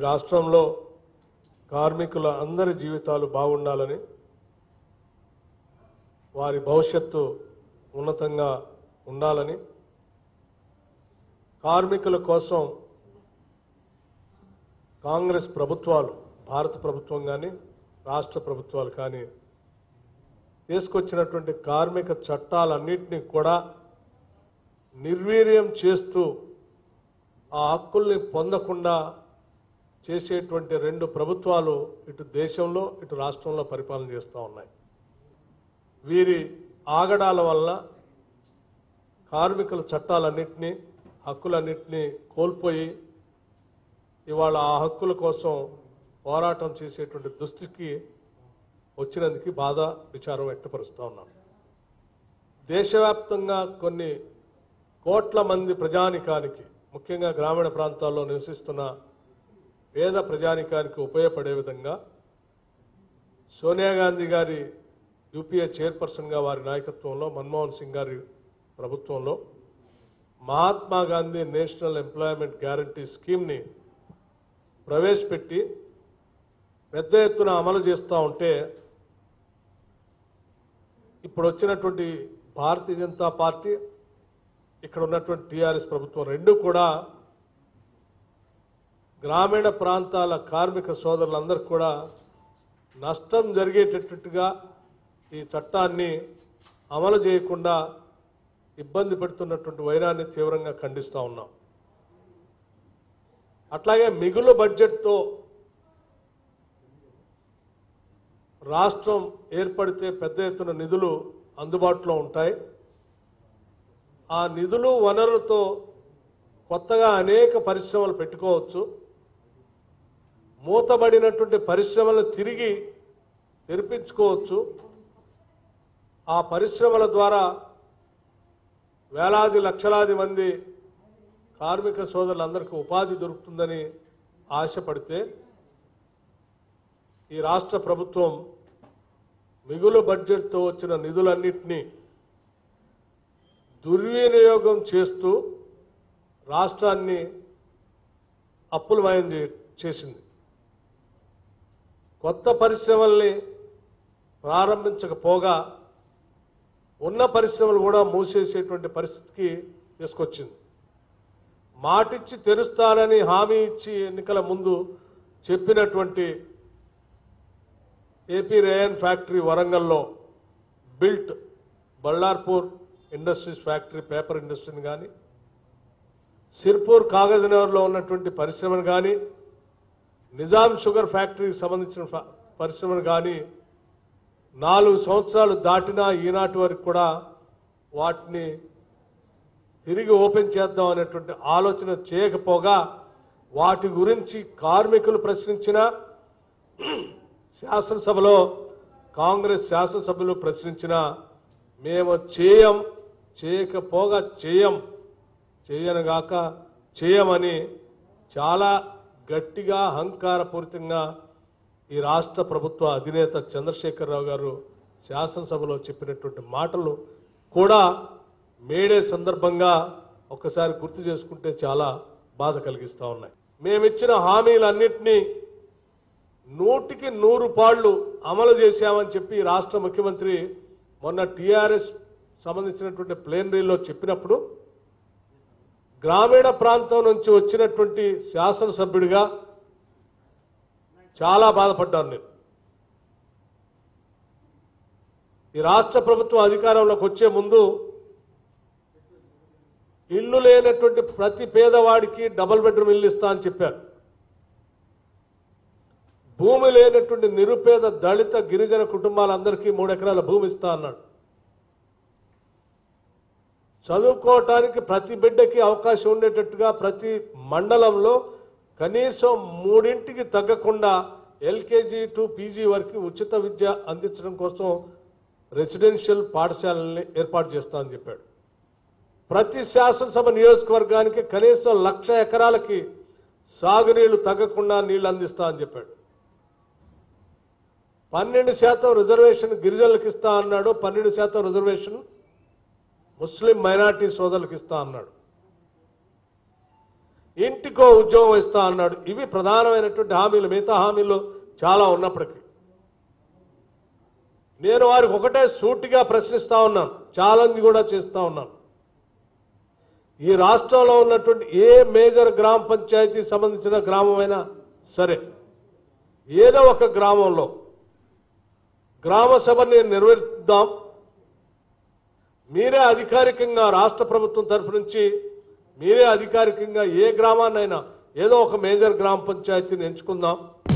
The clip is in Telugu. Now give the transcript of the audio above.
రాష్ట్రంలో కార్మికుల అందరి జీవితాలు బాగుండాలని వారి భవిష్యత్తు ఉన్నతంగా ఉండాలని కార్మికుల కోసం కాంగ్రెస్ ప్రభుత్వాలు భారత ప్రభుత్వం కానీ రాష్ట్ర ప్రభుత్వాలు కానీ తీసుకొచ్చినటువంటి కార్మిక చట్టాలన్నింటినీ కూడా నిర్వీర్యం చేస్తూ ఆ హక్కుల్ని పొందకుండా చేసేటువంటి రెండు ప్రభుత్వాలు ఇటు దేశంలో ఇటు రాష్ట్రంలో పరిపాలన చేస్తూ ఉన్నాయి వీరి ఆగడాల వల్ల కార్మికుల చట్టాలన్నింటినీ హక్కులన్నింటినీ కోల్పోయి ఇవాళ ఆ హక్కుల కోసం పోరాటం చేసేటువంటి దుస్థితికి వచ్చినందుకు బాధ విచారం వ్యక్తపరుస్తూ ఉన్నాను దేశవ్యాప్తంగా కొన్ని కోట్ల మంది ప్రజానికానికి ముఖ్యంగా గ్రామీణ ప్రాంతాల్లో నివసిస్తున్న పేద ప్రజానికానికి ఉపయోగపడే విధంగా సోనియా గాంధీ గారి యూపీఏ చైర్పర్సన్గా వారి నాయకత్వంలో మన్మోహన్ సింగ్ గారి ప్రభుత్వంలో Mahatma Gandhi national employment guarantee స్కీమ్ని ప్రవేశపెట్టి పెద్ద ఎత్తున అమలు చేస్తూ ఉంటే ఇప్పుడు వచ్చినటువంటి భారతీయ జనతా పార్టీ ఇక్కడ ఉన్నటువంటి టీఆర్ఎస్ ప్రభుత్వం రెండు కూడా గ్రామీణ ప్రాంతాల కార్మిక సోదరులందరికీ కూడా నష్టం జరిగేటట్టుగా ఈ చట్టాన్ని అమలు చేయకుండా ఇబ్బంది పెడుతున్నటువంటి వైరాన్ని తీవ్రంగా ఖండిస్తూ ఉన్నాం అట్లాగే మిగులు బడ్జెట్తో రాష్ట్రం ఏర్పడితే పెద్ద ఎత్తున నిధులు అందుబాటులో ఉంటాయి ఆ నిధులు వనరులతో కొత్తగా అనేక పరిశ్రమలు పెట్టుకోవచ్చు మూతబడినటువంటి పరిశ్రమలను తిరిగి తెరిపించుకోవచ్చు ఆ పరిశ్రమల ద్వారా వేలాది లక్షలాది మంది కార్మిక సోదరులందరికీ ఉపాధి దొరుకుతుందని ఆశపడితే ఈ రాష్ట్ర ప్రభుత్వం మిగులు బడ్జెట్తో వచ్చిన నిధులన్నింటినీ దుర్వినియోగం చేస్తూ రాష్ట్రాన్ని అప్పులమయం చే- చేసింది కొత్త పరిశ్రమల్ని ప్రారంభించకపోగా ఉన్న పరిశ్రమలు కూడా మూసేసేటువంటి పరిస్థితికి తీసుకొచ్చింది మాటిచ్చి తెరుస్తానని హామీ ఇచ్చి ఎన్నికల ముందు చెప్పినటువంటి ఏపీ రేయన్ ఫ్యాక్టరీ వరంగల్లో BILT Ballarpur industries factory paper ఇండస్ట్రీని కానీ సిర్పూర్ కాగజ్ నగర్లో ఉన్నటువంటి పరిశ్రమను కానీ నిజాం షుగర్ ఫ్యాక్టరీకి సంబంధించిన ఫ- పరిశ్రమను కానీ నాలుగు సంవత్సరాలు దాటినా ఈనాటి వరకు కూడా వాటిని తిరిగి ఓపెన్ చేద్దాం అనేటువంటి ఆలోచన చేయకపోగా వాటి గురించి కార్మికులు ప్రశ్నించిన శాసనసభలో కాంగ్రెస్ శాసనసభ్యులు ప్రశ్నించిన మేము చేయం చేయకపోగా చేయం చేయనగాక చేయమని చాలా గట్టిగా అహంకారపూరితంగా ఈ రాష్ట్ర ప్రభుత్వ అధినేత చంద్రశేఖరరావు గారు శాసనసభలో చెప్పినటువంటి మాటలు కూడా మేడే సందర్భంగా ఒక్కసారి గుర్తు చేసుకుంటే చాలా బాధ కలిగిస్తూ ఉన్నాయి మేమిచ్చిన హామీలన్నింటినీ నూటికి నూరు పాళ్ళు అమలు చేశామని చెప్పి రాష్ట్ర ముఖ్యమంత్రి మొన్న టీఆర్ఎస్ సంబంధించినటువంటి ప్లేనరీలో చెప్పినప్పుడు గ్రామీణ ప్రాంతం నుంచి వచ్చినటువంటి శాసనసభ్యుడిగా చాలా బాధపడ్డాను నేను ఈ రాష్ట్ర ప్రభుత్వం అధికారంలోకి వచ్చే ముందు ఇల్లు లేనటువంటి ప్రతి పేదవాడికి డబుల్ బెడ్రూమ్ ఇల్లు ఇస్తా అని చెప్పారు భూమి లేనటువంటి నిరుపేద దళిత గిరిజన కుటుంబాలందరికీ మూడు ఎకరాల భూమి ఇస్తా అన్నాడు చదువుకోవటానికి ప్రతి బిడ్డకి అవకాశం ఉండేటట్టుగా ప్రతి మండలంలో కనీసం మూడింటికి తగ్గకుండా ఎల్కేజీ టు పీజీ వరకు ఉచిత విద్య అందించడం కోసం రెసిడెన్షియల్ పాఠశాలని ఏర్పాటు చేస్తా అని చెప్పాడు ప్రతి శాసనసభ నియోజకవర్గానికి కనీసం లక్ష ఎకరాలకి సాగునీళ్లు తగ్గకుండా నీళ్లు అందిస్తా అని చెప్పాడు పన్నెండు శాతం రిజర్వేషన్ గిరిజనులకు ఇస్తా అన్నాడు పన్నెండు శాతం రిజర్వేషన్ ముస్లిం మైనార్టీ సోదరులకు ఇస్తా అన్నాడు ఇంటికో ఉద్యోగం ఇస్తా అన్నాడు ఇవి ప్రధానమైనటువంటి హామీలు మిగతా హామీలు చాలా ఉన్నప్పటికీ నేను వారికి ఒకటే సూటిగా ప్రశ్నిస్తా ఉన్నాను ఛాలెంజ్ కూడా చేస్తా ఉన్నాను ఈ రాష్ట్రంలో ఉన్నటువంటి ఏ మేజర్ గ్రామ పంచాయతీ సంబంధించిన గ్రామమైనా సరే ఏదో ఒక గ్రామంలో గ్రామ సభని నిర్వహిద్దాం మీరే అధికారికంగా రాష్ట్ర ప్రభుత్వం తరఫు నుంచి మీరే అధికారికంగా ఏ గ్రామాన్నైనా ఏదో ఒక మేజర్ గ్రామ పంచాయతీని ఎంచుకుందాం